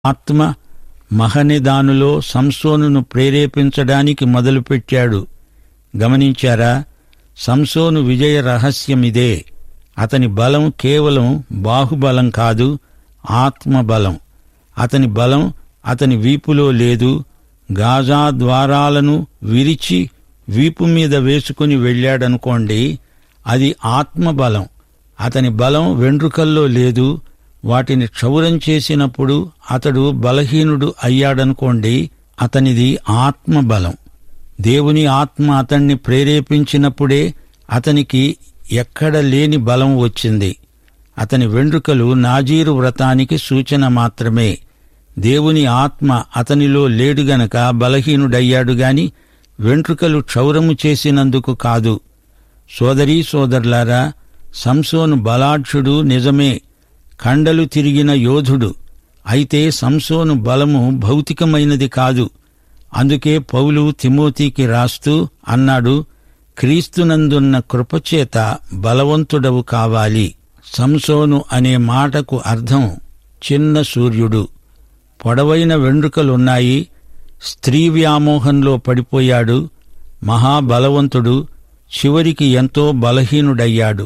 ఆత్మ మహనిదానులో సంసోనును ప్రేరేపించడానికి మొదలుపెట్టాడు గమనించారా సంసోను విజయ రహస్యమిదే అతని బలం కేవలం బాహుబలం కాదు ఆత్మబలం అతని బలం అతని వీపులో లేదు గాజా ద్వారాలను విరిచి వీపు మీద వేసుకుని వెళ్ళాడనుకోండి అది ఆత్మబలం అతని బలం వెండ్రుకల్లో లేదు వాటిని క్షౌరం చేసినప్పుడు అతడు బలహీనుడు అయ్యాడనుకోండి అతనిది ఆత్మబలం దేవుని ఆత్మ అతన్ని ప్రేరేపించినప్పుడే అతనికి ఎక్కడ లేని బలం వచ్చింది అతని వెండ్రుకలు నాజీరు వ్రతానికి సూచన మాత్రమే దేవుని ఆత్మ అతనిలో లేడు గనక బలహీనుడయ్యాడు గాని వెంట్రుకలు క్షౌరము చేసినందుకు కాదు సోదరీ సోదరులారా సంసోను బలాఢ్యుడు నిజమే కండలు తిరిగిన యోధుడు అయితే సంసోను బలము భౌతికమైనది కాదు అందుకే పౌలు తిమోతికి రాస్తూ అన్నాడు క్రీస్తునందున్న కృపచేత బలవంతుడవు కావాలి సంసోను అనే మాటకు అర్థం చిన్న సూర్యుడు పొడవైన వెండ్రుకలున్నాయి స్త్రీ వ్యామోహంలో పడిపోయాడు మహాబలవంతుడు చివరికి ఎంతో బలహీనుడయ్యాడు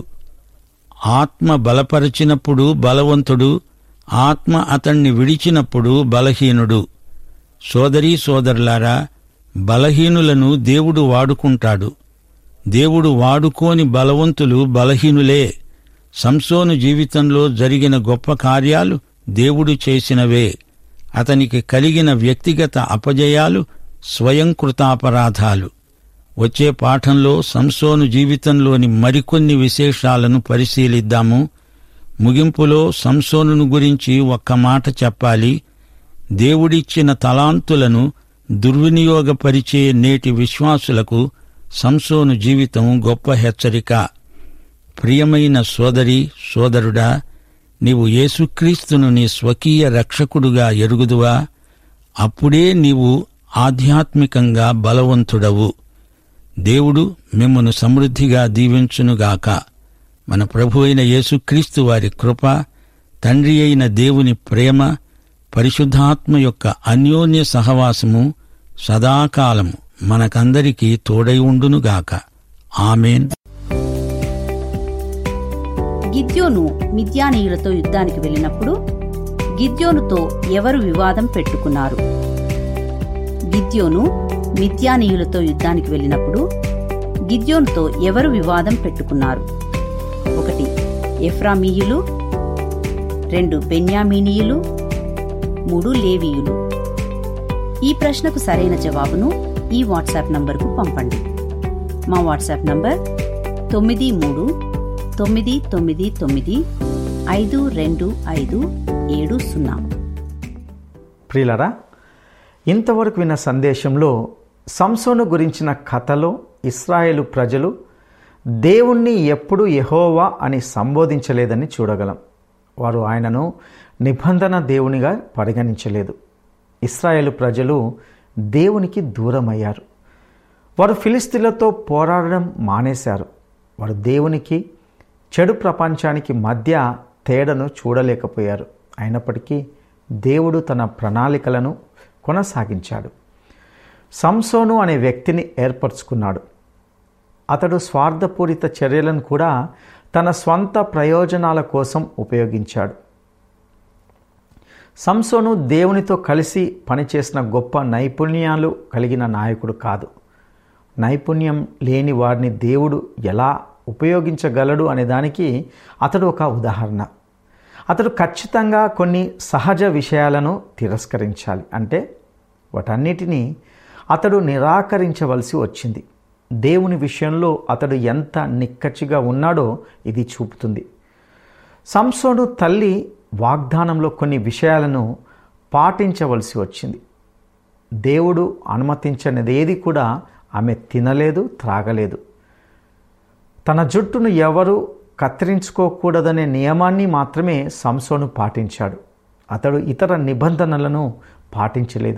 ఆత్మ బలపరచినప్పుడు బలవంతుడు ఆత్మ అతణ్ణి విడిచినప్పుడు బలహీనుడు సోదరీ సోదరులారా బలహీనులను దేవుడు వాడుకుంటాడు దేవుడు వాడుకోని బలవంతులు బలహీనులే సంసోను జీవితంలో జరిగిన గొప్ప కార్యాలు దేవుడు చేసినవే అతనికి కలిగిన వ్యక్తిగత అపజయాలు స్వయంకృతాపరాధాలు వచ్చే పాఠంలో సంసోను జీవితంలోని మరికొన్ని విశేషాలను పరిశీలిద్దాము ముగింపులో సంసోనును గురించి ఒక్క మాట చెప్పాలి దేవుడిచ్చిన తలాంతులను దుర్వినియోగపరిచే నేటి విశ్వాసులకు సంసోను జీవితం గొప్ప హెచ్చరిక ప్రియమైన సోదరి సోదరుడా నీవు యేసుక్రీస్తును నీ స్వకీయ రక్షకుడుగా ఎరుగుదువా అప్పుడే నీవు ఆధ్యాత్మికంగా బలవంతుడవు దేవుడు మిమ్మను సమృద్ధిగా దీవించునుగాక మన ప్రభు అయిన యేసుక్రీస్తు వారి కృప తండ్రి అయిన దేవుని ప్రేమ పరిశుద్ధాత్మ యొక్క అన్యోన్య సహవాసము సదాకాలము మనకందరికీ తోడై ఉండునుగాక ఆమెన్ గిద్యోను మిద్యానీయులతో యుద్ధానికి వెళ్ళినప్పుడు గిద్యోనుతో ఎవరు వివాదం పెట్టుకున్నారు గిద్యోను మిద్యానీయులతో యుద్ధానికి వెళ్ళినప్పుడు గిద్యోనుతో ఎవరు వివాదం పెట్టుకున్నారు ఒకటి ఎఫ్రామీయులు రెండు బెన్యామీనీయులు మూడు లేవీయులు ఈ ప్రశ్నకు సరైన జవాబును ఈ వాట్సాప్ నంబర్కు పంపండి మా వాట్సాప్ నంబర్ తొమ్మిది మూడు తొమ్మిది తొమ్మిది తొమ్మిది ఐదు రెండు ఐదు ఏడు సున్నా ప్రియులరా ఇంతవరకు విన్న సందేశంలో సంసోను గురించిన కథలో ఇస్రాయేలు ప్రజలు దేవుణ్ణి ఎప్పుడు యెహోవా అని సంబోధించలేదని చూడగలం వారు ఆయనను నిబంధన దేవునిగా పరిగణించలేదు ఇస్రాయేలు ప్రజలు దేవునికి దూరమయ్యారు వారు ఫిలిస్తీన్లతో పోరాడడం మానేశారు వారు దేవునికి చెడు ప్రపంచానికి మధ్య తేడాను చూడలేకపోయారు అయినప్పటికీ దేవుడు తన ప్రణాళికలను కొనసాగించాడు సంసోను అనే వ్యక్తిని ఏర్పరచుకున్నాడు అతడు స్వార్థపూరిత చర్యలను కూడా తన స్వంత ప్రయోజనాల కోసం ఉపయోగించాడు సంసోను దేవునితో కలిసి పనిచేసిన గొప్ప నైపుణ్యాలు కలిగిన నాయకుడు కాదు నైపుణ్యం లేని వారిని దేవుడు ఎలా ఉపయోగించగలడు అనే దానికి అతడు ఒక ఉదాహరణ అతడు ఖచ్చితంగా కొన్ని సహజ విషయాలను తిరస్కరించాలి అంటే వాటన్నిటినీ అతడు నిరాకరించవలసి వచ్చింది దేవుని విషయంలో అతడు ఎంత నిక్కచ్చిగా ఉన్నాడో ఇది చూపుతుంది సంసోను తల్లి వాగ్దానంలో కొన్ని విషయాలను పాటించవలసి వచ్చింది దేవుడు అనుమతించనిదేది కూడా ఆమె తినలేదు త్రాగలేదు తన జుట్టును ఎవరు కత్తిరించుకోకూడదనే నియమాన్ని మాత్రమే సంసోను పాటించాడు అతడు ఇతర నిబంధనలను పాటించలేదు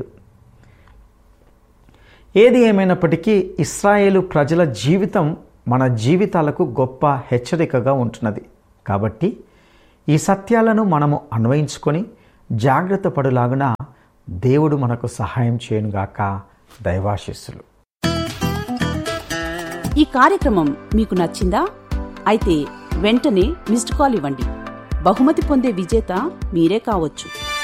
ఏది ఏమైనప్పటికీ ఇస్రాయేలు ప్రజల జీవితం మన జీవితాలకు గొప్ప హెచ్చరికగా ఉంటున్నది కాబట్టి ఈ సత్యాలను మనము అన్వయించుకొని జాగ్రత్త పడులాగున దేవుడు మనకు సహాయం చేయనుగాక దైవాశిస్సులు ఈ కార్యక్రమం మీకు నచ్చిందా అయితే వెంటనే మిస్డ్ కాల్ ఇవ్వండి బహుమతి పొందే విజేత మీరే కావచ్చు